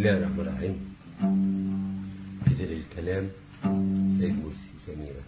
الله الرحمن الرحيم كتر الكلام سيد مرسي سميرة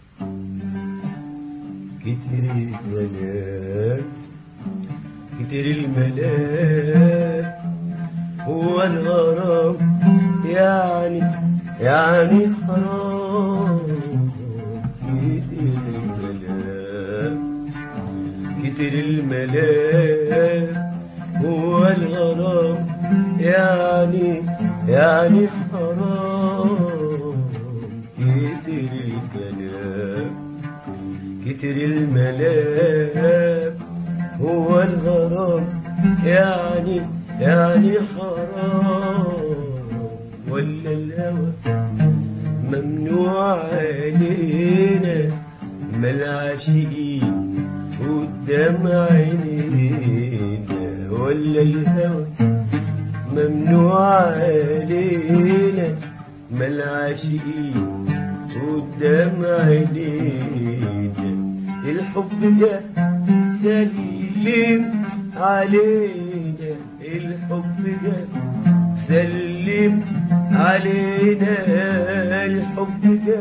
كتر الكلام كتر الملام هو الغرام يعني يعني حرام كتر الكلام كتر الملام هو الغرام يعني يعني حرام كتر الكلام كتر الملام هو الغرام يعني يعني حرام ولا الهوى ممنوع علينا ما العاشقين قدام عينينا ولا الهوى ممنوع علينا ما العاشقين قدام عينينا الحب ده سلم علينا الحب ده سلم علينا الحب ده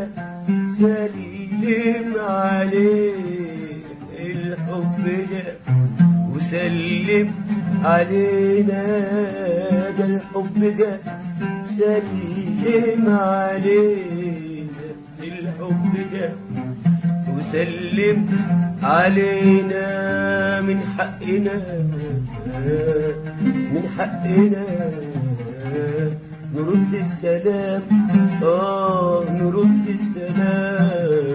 سلم علينا الحب ده وسلم علينا ده الحب ده سلم علينا الحب ده وسلم علينا من حقنا من حقنا نرد السلام اه نرد السلام